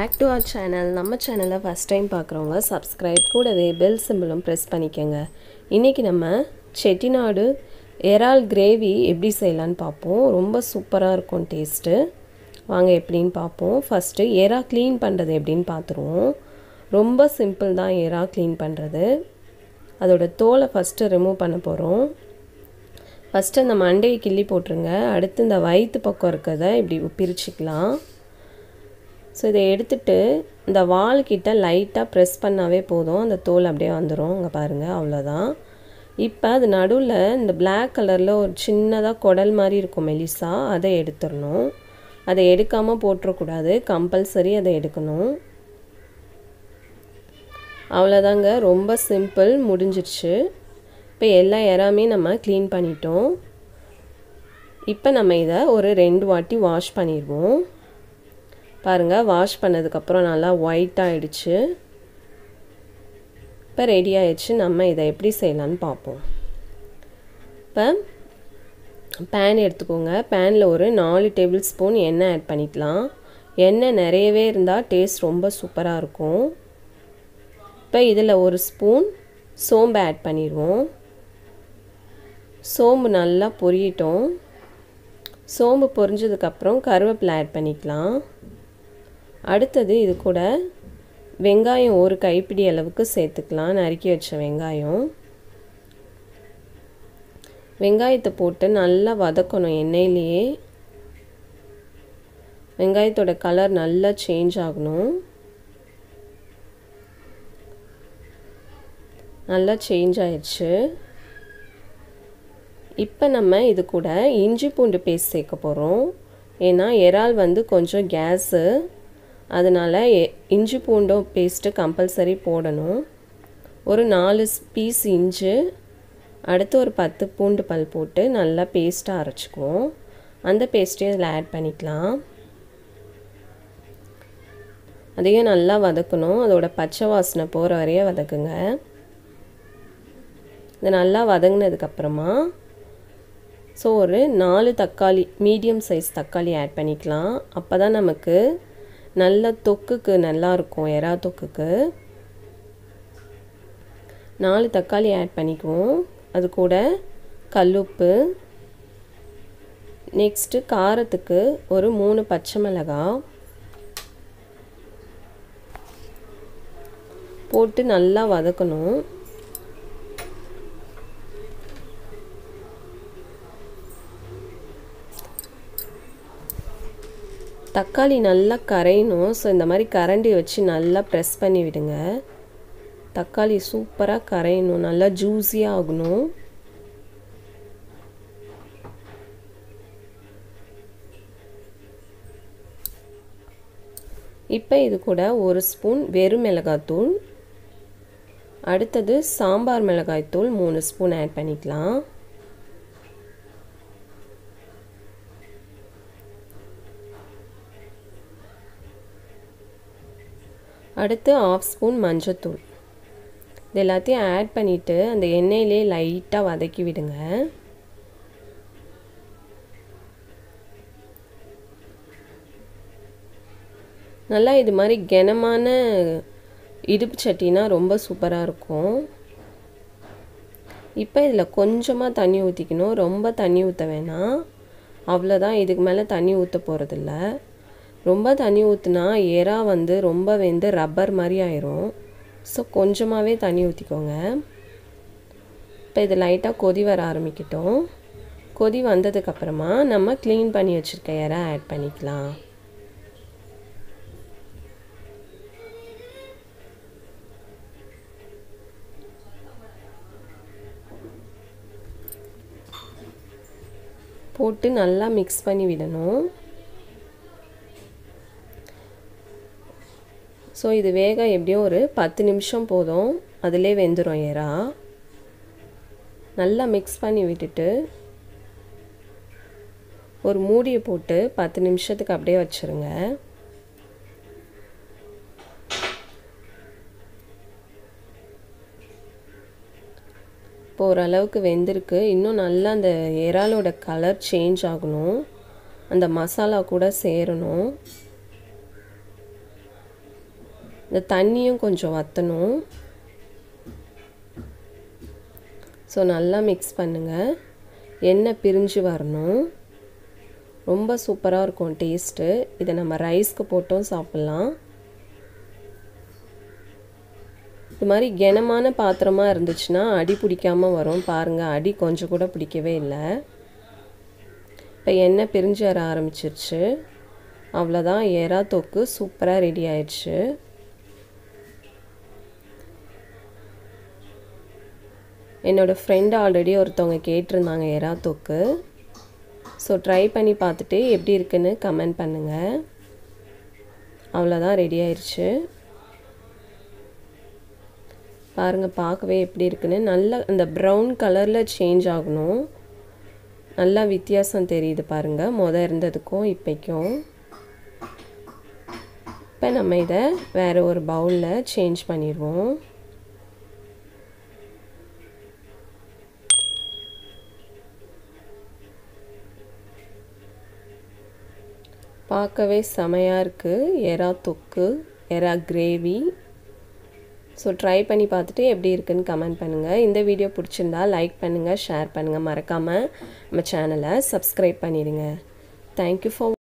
back to our channel நம்ம சேனலை first time பார்க்குறவங்க சப்ஸ்கிரைப் கூடவே பெல் சிம்பிளும் ப்ரெஸ் பண்ணிக்கோங்க இன்றைக்கி நம்ம செட்டிநாடு இறால் கிரேவி எப்படி செய்யலான்னு பார்ப்போம் ரொம்ப சூப்பராக இருக்கும் டேஸ்ட்டு வாங்க எப்படின்னு பார்ப்போம் ஃபஸ்ட்டு எறா க்ளீன் பண்ணுறது எப்படின்னு பார்த்துருவோம் ரொம்ப சிம்பிள் தான் எறா க்ளீன் பண்ணுறது அதோட தோலை ஃபஸ்ட்டு ரிமூவ் பண்ண போகிறோம் ஃபஸ்ட்டு அந்த மண்டையை கிள்ளி போட்டுருங்க அடுத்து இந்த வயிற்று பக்கம் இருக்கிறத இப்படி பிரிச்சுக்கலாம் ஸோ இதை எடுத்துட்டு இந்த வால் கிட்ட லைட்டாக ப்ரெஸ் பண்ணாவே போதும் அந்த தோல் அப்படியே வந்துடும் இங்கே பாருங்கள் அவ்வளோதான் இப்போ அது நடுவில் இந்த பிளாக் கலரில் ஒரு சின்னதாக குடல் மாதிரி இருக்கும் மெலிசா அதை எடுத்துடணும் அதை எடுக்காமல் போட்டுறக்கூடாது கம்பல்சரி அதை எடுக்கணும் அவ்வளோதாங்க ரொம்ப சிம்பிள் முடிஞ்சிடுச்சு இப்போ எல்லா இறாமே நம்ம க்ளீன் பண்ணிட்டோம் இப்போ நம்ம இதை ஒரு ரெண்டு வாட்டி வாஷ் பண்ணிடுவோம் பாருங்கள் வாஷ் பண்ணதுக்கப்புறம் நல்லா ஒயிட் ஆகிடுச்சு இப்போ ரெடி ஆயிடுச்சு நம்ம இதை எப்படி செய்யலான்னு பார்ப்போம் இப்போ பேன் எடுத்துக்கோங்க பேனில் ஒரு நாலு டேபிள் ஸ்பூன் எண்ணெய் ஆட் பண்ணிக்கலாம் எண்ணெய் நிறையவே இருந்தால் டேஸ்ட் ரொம்ப சூப்பராக இருக்கும் இப்போ இதில் ஒரு ஸ்பூன் சோம்பு ஆட் பண்ணிடுவோம் சோம்பு நல்லா பொரியட்டும் சோம்பு பொரிஞ்சதுக்கப்புறம் கருவேப்பிலை ஆட் பண்ணிக்கலாம் அடுத்தது இது கூட வெங்காயம் ஒரு கைப்பிடி அளவுக்கு சேர்த்துக்கலாம் நறுக்கி வச்ச வெங்காயம் வெங்காயத்தை போட்டு நல்லா வதக்கணும் எண்ணெயிலேயே வெங்காயத்தோட கலர் நல்லா சேஞ்ச் ஆகணும் நல்லா சேஞ்ச் ஆயிடுச்சு இப்போ நம்ம இது கூட இஞ்சி பூண்டு பேஸ்ட் சேர்க்க போகிறோம் ஏன்னா இறால் வந்து கொஞ்சம் கேஸு அதனால் இஞ்சி பூண்டும் பேஸ்ட்டு கம்பல்சரி போடணும் ஒரு நாலு பீஸ் இஞ்சி அடுத்து ஒரு பத்து பூண்டு பல் போட்டு நல்லா பேஸ்ட்டாக அரைச்சிக்குவோம் அந்த பேஸ்ட்டையும் இதில் ஆட் பண்ணிக்கலாம் அதையும் நல்லா வதக்கணும் அதோட பச்சை வாசனை போகிற வரைய வதக்குங்க இது நல்லா வதங்கினதுக்கப்புறமா ஸோ ஒரு நாலு தக்காளி மீடியம் சைஸ் தக்காளி ஆட் பண்ணிக்கலாம் அப்போ தான் நமக்கு நல்ல தொக்குக்கு நல்லாயிருக்கும் எறா தொக்குக்கு நாலு தக்காளி ஆட் பண்ணிக்குவோம் அது கூட கல்லுப்பு நெக்ஸ்ட்டு காரத்துக்கு ஒரு மூணு பச்சை மிளகாய் போட்டு நல்லா வதக்கணும் தக்காளி நல்லா கரையணும் ஸோ இந்த மாதிரி கரண்டி வச்சு நல்லா ப்ரெஸ் பண்ணி விடுங்க தக்காளி சூப்பராக கரையணும் நல்லா ஜூஸியாக ஆகணும் இப்போ இது கூட ஒரு ஸ்பூன் வெறும் மிளகாத்தூள் அடுத்தது சாம்பார் மிளகாய்த்தூள் மூணு ஸ்பூன் ஆட் பண்ணிக்கலாம் அடுத்து ஆஃப் ஸ்பூன் மஞ்சத்தூள் இது எல்லாத்தையும் ஆட் பண்ணிவிட்டு அந்த எண்ணெயிலே லைட்டாக வதக்கி விடுங்க நல்லா இது மாதிரி கனமான இடுப்பு சட்டினா ரொம்ப சூப்பராக இருக்கும் இப்போ இதில் கொஞ்சமாக தண்ணி ஊற்றிக்கணும் ரொம்ப தண்ணி ஊற்ற வேணாம் அவ்வளோதான் இதுக்கு மேலே தண்ணி ஊற்ற போகிறதில்ல ரொம்ப தண்ணி ஊற்றுனா எறா வந்து ரொம்ப வெந்து ரப்பர் மாதிரி ஆயிரும் ஸோ கொஞ்சமாகவே தண்ணி ஊற்றிக்கோங்க இப்போ இது லைட்டாக கொதி வர ஆரம்பிக்கட்டும் கொதி வந்ததுக்கப்புறமா நம்ம க்ளீன் பண்ணி வச்சுருக்க எறா ஆட் பண்ணிக்கலாம் போட்டு நல்லா மிக்ஸ் பண்ணி விடணும் ஸோ இது வேக எப்படியும் ஒரு பத்து நிமிஷம் போதும் அதிலே வெந்துடும் ஏறா நல்லா மிக்ஸ் பண்ணி விட்டுட்டு ஒரு மூடியை போட்டு பத்து நிமிஷத்துக்கு அப்படியே வச்சுருங்க இப்போ ஓரளவுக்கு வெந்திருக்கு இன்னும் நல்லா அந்த இறாலோட கலர் சேஞ்ச் ஆகணும் அந்த மசாலா கூட சேரணும் இந்த தண்ணியும் கொஞ்சம் வற்றணும் ஸோ நல்லா மிக்ஸ் பண்ணுங்கள் எண்ணெய் பிரிஞ்சு வரணும் ரொம்ப சூப்பராக இருக்கும் டேஸ்ட்டு இதை நம்ம ரைஸ்க்கு போட்டும் சாப்பிட்லாம் இது மாதிரி கனமான பாத்திரமாக இருந்துச்சுன்னா அடி பிடிக்காமல் வரும் பாருங்கள் அடி கொஞ்சம் கூட பிடிக்கவே இல்லை இப்போ எண்ணெய் பிரிஞ்சு வர ஆரம்பிச்சிருச்சு அவ்வளோதான் எறா தொக்கு சூப்பராக ரெடி ஆயிடுச்சு என்னோடய ஃப்ரெண்டு ஆல்ரெடி ஒருத்தவங்க கேட்டிருந்தாங்க எறா தொக்கு ஸோ ட்ரை பண்ணி பார்த்துட்டு எப்படி இருக்குன்னு கமெண்ட் பண்ணுங்கள் அவ்வளோதான் ரெடி ஆயிடுச்சு பாருங்கள் பார்க்கவே எப்படி இருக்குன்னு நல்லா அந்த ப்ரௌன் கலரில் சேஞ்ச் ஆகணும் நல்லா வித்தியாசம் தெரியுது பாருங்கள் முத இருந்ததுக்கும் இப்போக்கும் இப்போ நம்ம இதை வேறு ஒரு பவுலில் சேஞ்ச் பண்ணிடுவோம் பார்க்கவே செமையாக இருக்குது எறா தொக்கு எறா கிரேவி ஸோ ட்ரை பண்ணி பார்த்துட்டு எப்படி இருக்குன்னு கமெண்ட் பண்ணுங்கள் இந்த வீடியோ பிடிச்சிருந்தா லைக் பண்ணுங்கள் ஷேர் பண்ணுங்கள் மறக்காமல் நம்ம சேனலை சப்ஸ்கிரைப் பண்ணிடுங்க தேங்க்யூ ஃபார்